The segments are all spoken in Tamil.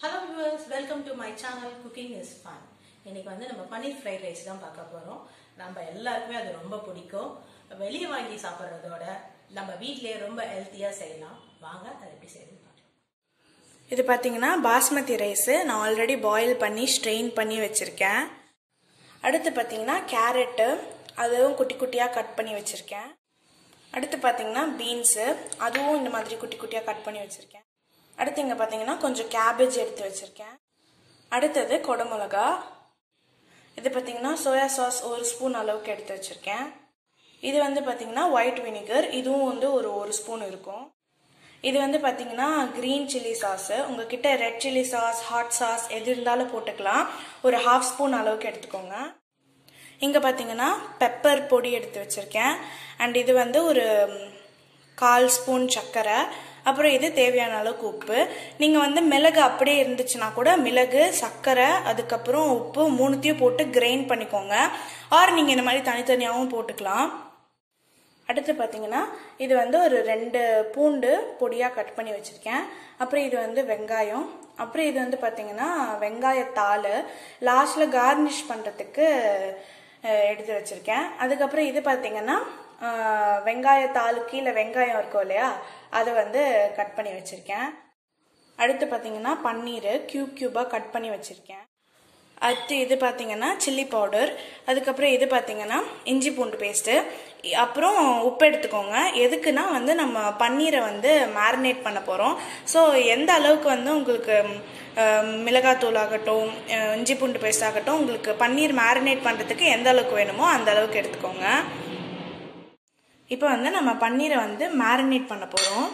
hello viewers welcome to my channel cooking is fun இன்னைக்கு வந்து நம்ம பன்னீர் ஃப்ரைட் ரைஸ் தான் பார்க்க போகிறோம் நம்ம எல்லாருக்குமே அது ரொம்ப பிடிக்கும் வெளியே வாங்கி சாப்பிட்றதோட நம்ம வீட்டிலேயே ரொம்ப ஹெல்த்தியாக செய்யலாம் வாங்க அதை எப்படி செய்யணும் பார்க்கலாம் இது பார்த்தீங்கன்னா பாஸ்மதி ரைஸு நான் ஆல்ரெடி பாயில் பண்ணி ஸ்ட்ரெயின் பண்ணி வச்சுருக்கேன் அடுத்து பார்த்தீங்கன்னா கேரட்டு அதுவும் குட்டி குட்டியாக கட் பண்ணி வச்சுருக்கேன் அடுத்து பார்த்தீங்கன்னா பீன்ஸு அதுவும் இந்த மாதிரி குட்டி குட்டியாக கட் பண்ணி வச்சுருக்கேன் அடுத்து இங்கே பார்த்தீங்கன்னா கொஞ்சம் கேபேஜ் எடுத்து வச்சுருக்கேன் அடுத்தது கொடமிளகா இது பார்த்தீங்கன்னா சோயா சாஸ் ஒரு ஸ்பூன் அளவுக்கு எடுத்து வச்சுருக்கேன் இது வந்து பார்த்தீங்கன்னா ஒயிட் வினிகர் இதுவும் வந்து ஒரு ஒரு ஸ்பூன் இருக்கும் இது வந்து பார்த்தீங்கன்னா க்ரீன் சில்லி சாஸ் உங்ககிட்ட red chilli sauce hot sauce எது இருந்தாலும் போட்டுக்கலாம் ஒரு ஹாஃப் ஸ்பூன் அளவுக்கு எடுத்துக்கோங்க இங்கே பார்த்தீங்கன்னா பெப்பர் பொடி எடுத்து வச்சுருக்கேன் அண்ட் இது வந்து ஒரு ம், கால் ஸ்பூன் சர்க்கரை அப்புறம் இது தேவையான அளவுக்கு உப்பு நீங்கள் வந்து மிளகு அப்படியே இருந்துச்சுன்னா கூட மிளகு சர்க்கரை அதுக்கப்புறம் உப்பு மூணுத்தையும் போட்டு கிரைண்ட் பண்ணிக்கோங்க ஆர் நீங்கள் இந்த மாதிரி தனித்தனியாகவும் போட்டுக்கலாம் அடுத்து பார்த்தீங்கன்னா இது வந்து ஒரு ரெண்டு பூண்டு பொடியாக கட் பண்ணி வச்சுருக்கேன் அப்புறம் இது வந்து வெங்காயம் அப்புறம் இது வந்து பார்த்தீங்கன்னா வெங்காயத்தாள் லாஸ்ட்டில் கார்னிஷ் பண்ணுறதுக்கு எடுத்து வச்சுருக்கேன் அதுக்கப்புறம் இது பார்த்தீங்கன்னா அஹ், வெங்காயத்தாள் கீழே வெங்காயம் இருக்கும் இல்லையா அதை வந்து கட் பண்ணி வச்சுருக்கேன் அடுத்து பார்த்தீங்கன்னா பன்னீர் கியூப் கியூபாக கட் பண்ணி வச்சுருக்கேன் அடுத்து இது பார்த்தீங்கன்னா சில்லி பவுடர் அதுக்கப்புறம் இது பார்த்தீங்கன்னா இஞ்சி பூண்டு பேஸ்ட்டு அப்புறம் உப்பு எடுத்துக்கோங்க எதுக்குன்னா வந்து நம்ம பன்னீரை வந்து மேரினேட் பண்ண போகிறோம் ஸோ எந்த அளவுக்கு வந்து உங்களுக்கு ம், மிளகாத்தூள் ஆகட்டும் அஹ், இஞ்சி பூண்டு பேஸ்ட் ஆகட்டும் உங்களுக்கு பன்னீர் மேரினேட் பண்ணுறதுக்கு எந்த அளவுக்கு வேணுமோ அந்த அளவுக்கு எடுத்துக்கோங்க இப்போ வந்து நம்ம பன்னீரை வந்து மேரினேட் பண்ண போகிறோம்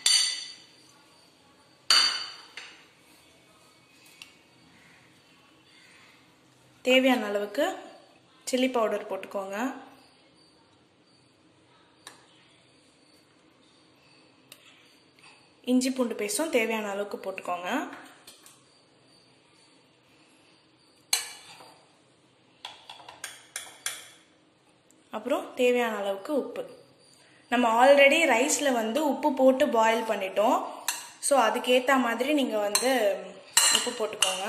தேவையான அளவுக்கு சில்லி பவுடர் போட்டுக்கோங்க இஞ்சி பூண்டு பேஸ்டும் தேவையான அளவுக்கு போட்டுக்கோங்க அப்புறம் தேவையான அளவுக்கு உப்பு நம்ம ஆல்ரெடி ரைஸில் வந்து உப்பு போட்டு பாயில் பண்ணிட்டோம் ஸோ அதுக்கேற்ற மாதிரி நீங்கள் வந்து உப்பு போட்டுக்கோங்க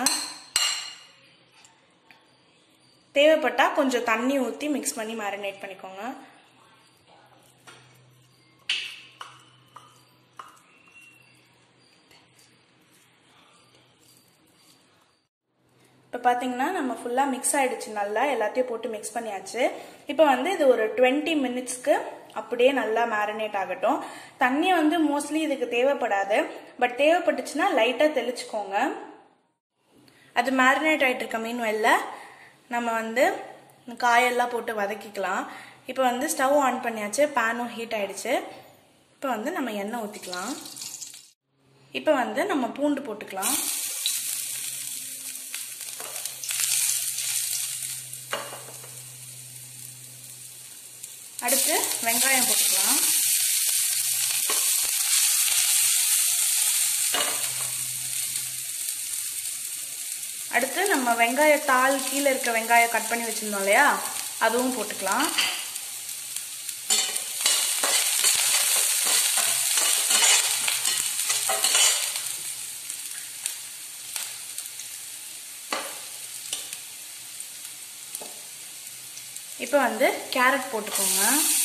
தேவைப்பட்டால் கொஞ்சம் தண்ணி ஊற்றி மிக்ஸ் பண்ணி மேரினேட் பண்ணிக்கோங்க இப்போ பார்த்தீங்கன்னா நம்ம ஃபுல்லாக மிக்ஸ் ஆயிடுச்சு நல்லா எல்லாத்தையும் போட்டு மிக்ஸ் பண்ணியாச்சு இப்போ வந்து இது ஒரு டுவெண்ட்டி மினிட்ஸ்க்கு அப்படியே நல்லா மேரினேட் ஆகட்டும் தண்ணி வந்து மோஸ்ட்லி இதுக்கு தேவைப்படாது பட் தேவைப்பட்டுச்சுன்னா லைட்டாக தெளிச்சுக்கோங்க அது மேரினேட் ஆகிட்டு இருக்க மீன் வெளில நம்ம வந்து காயெல்லாம் போட்டு வதக்கிக்கலாம் இப்போ வந்து ஸ்டவ் ஆன் பண்ணியாச்சு பேனும் ஹீட் ஆயிடுச்சு இப்போ வந்து நம்ம எண்ணெய் ஊற்றிக்கலாம் இப்போ வந்து நம்ம பூண்டு போட்டுக்கலாம் அடுத்து வெங்காயம் போட்டுக்கலாம் அடுத்து நம்ம வெங்காயத்தாள் கீழே இருக்க வெங்காயம் கட் பண்ணி வச்சிருந்தோம் இல்லையா அதுவும் போட்டுக்கலாம் இப்போ வந்து கேரட் போட்டுக்கோங்க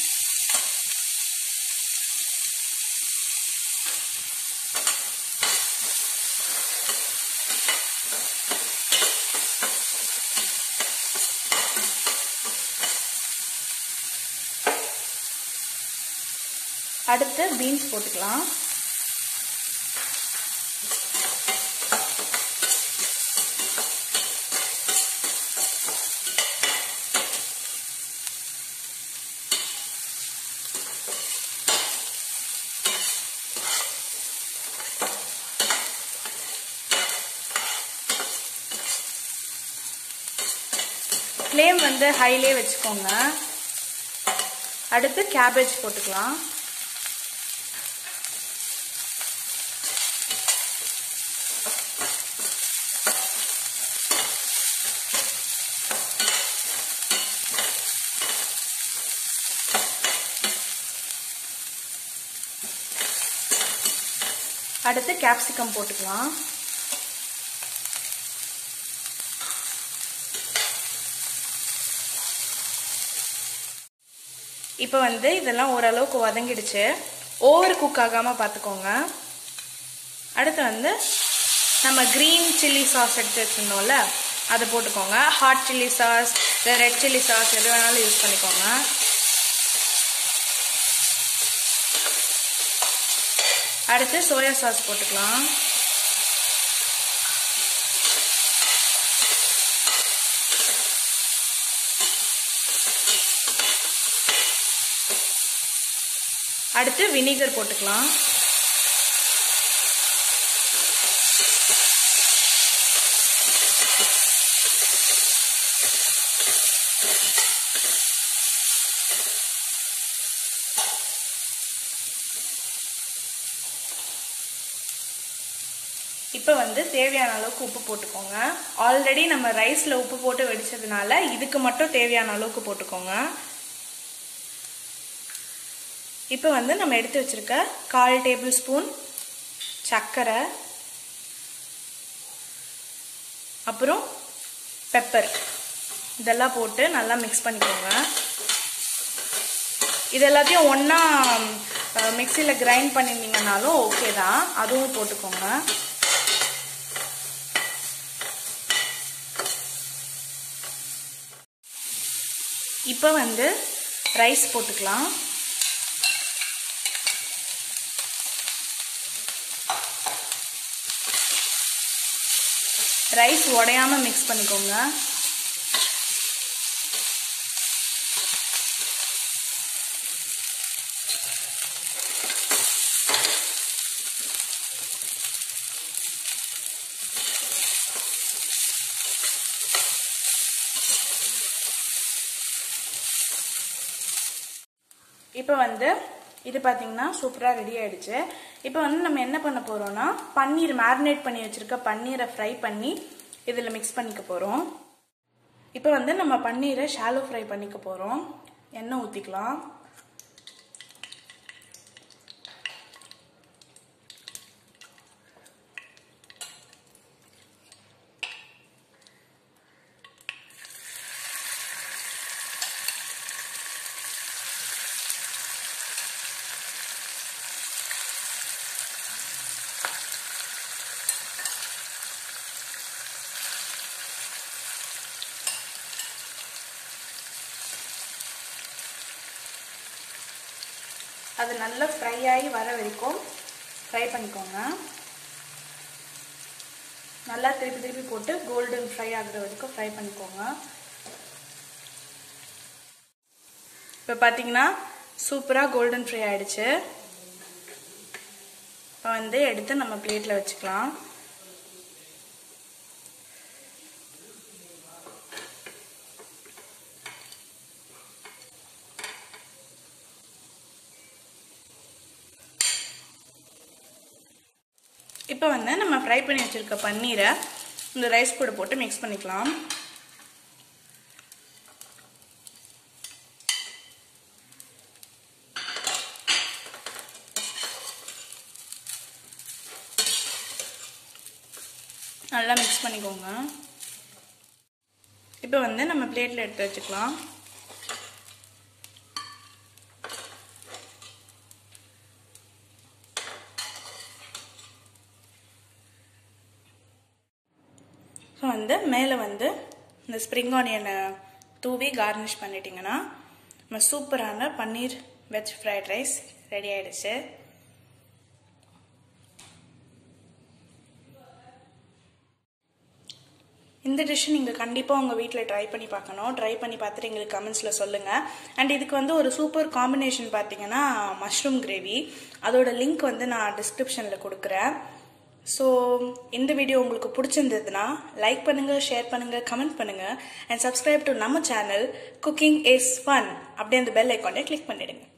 அடுத்து பீன்ஸ் போட்டுக்கலாம் ஃப்ளேம் வந்து ஹைலே வச்சுக்கோங்க அடுத்து கேபேஜ் போட்டுக்கலாம் அடுத்து கேப்சிகம் போட்டுக்கலாம் இப்போ வந்து இதெல்லாம் ஓரளவுக்கு வதங்கிடுச்சு ஓவர் குக் ஆகாமல் பார்த்துக்கோங்க அடுத்து வந்து நம்ம க்ரீன் சில்லி சாஸ் எடுத்து வச்சுருந்தோம்ல அதை போட்டுக்கோங்க ஹாட் சில்லி சாஸ் இல்லை ரெட் சில்லி சாஸ் எது வேணாலும் யூஸ் பண்ணிக்கோங்க அடுத்து சோயா சாஸ் போட்டுக்கலாம் அடுத்து வினிகர் போட்டுக்கலாம் இப்போ வந்து தேவையான அளவுக்கு உப்பு போட்டுக்கோங்க ஆல்ரெடி நம்ம ரைஸில் உப்பு போட்டு வெடிச்சதுனால இதுக்கு மட்டும் தேவையான அளவுக்கு போட்டுக்கோங்க இப்போ வந்து நம்ம எடுத்து வச்சிருக்க கால் டேபிள் ஸ்பூன் சர்க்கரை அப்புறம் பெப்பர் இதெல்லாம் போட்டு நல்லா மிக்ஸ் பண்ணிக்கோங்க இது எல்லாத்தையும் ஒன்றா மிக்சியில் கிரைண்ட் பண்ணியிருந்தீங்கனாலும் ஓகே தான் அதுவும் போட்டுக்கோங்க இப்போ வந்து ரைஸ் போட்டுக்கலாம் ரைஸ் உடையாம மிக்ஸ் பண்ணிக்கோங்க இப்போ வந்து இது பார்த்தீங்கன்னா சூப்பராக ரெடி ஆயிடுச்சு இப்போ வந்து நம்ம என்ன பண்ண போறோம்னா பன்னீர் மேரினேட் பண்ணி வச்சிருக்க பன்னீரை ஃப்ரை பண்ணி இதில் மிக்ஸ் பண்ணிக்க போகிறோம் இப்போ வந்து நம்ம பன்னீரை ஷாலோ ஃப்ரை பண்ணிக்க போகிறோம் எண்ணெய் ஊற்றிக்கலாம் அது நல்லா ஃப்ரை ஆகி வர வரைக்கும் ஃப்ரை பண்ணிக்கோங்க நல்லா திருப்பி திருப்பி போட்டு கோல்டன் ஃப்ரை ஆகுற வரைக்கும் ஃப்ரை பண்ணிக்கோங்க இப்போ பார்த்தீங்கன்னா சூப்பராக கோல்டன் ஃப்ரை ஆயிடுச்சு இப்போ வந்து எடுத்து நம்ம பிளேட்டில் வச்சுக்கலாம் இப்போ வந்து நம்ம ஃப்ரை பண்ணி வச்சுருக்க பன்னீரை இந்த ரைஸ் கூட போட்டு மிக்ஸ் பண்ணிக்கலாம் நல்லா மிக்ஸ் பண்ணிக்கோங்க இப்போ வந்து நம்ம பிளேட்டில் எடுத்து வச்சுக்கலாம் ஸோ வந்து மேலே வந்து இந்த ஸ்ப்ரிங் ஆனியனை தூவி கார்னிஷ் பண்ணிட்டீங்கன்னா நம்ம சூப்பரான paneer veg fried rice ready ஆயிடுச்சு இந்த டிஷ் நீங்கள் கண்டிப்பாக உங்கள் வீட்டில் ட்ரை பண்ணி பார்க்கணும் ட்ரை பண்ணி பார்த்துட்டு எங்களுக்கு கமெண்ட்ஸில் சொல்லுங்கள் அண்ட் இதுக்கு வந்து ஒரு சூப்பர் காம்பினேஷன் பார்த்தீங்கன்னா மஷ்ரூம் கிரேவி அதோட லிங்க் வந்து நான் டிஸ்கிரிப்ஷனில் கொடுக்குறேன் ஸோ இந்த வீடியோ உங்களுக்கு பிடிச்சிருந்ததுன்னா லைக் பண்ணுங்கள் ஷேர் பண்ணுங்கள் கமெண்ட் பண்ணுங்கள் அண்ட் சப்ஸ்கிரைப் டு நம்ம சேனல் குக்கிங் இஸ் ஃபன் அப்படியே அந்த பெல் ஐக்கானே கிளிக் பண்ணிடுங்க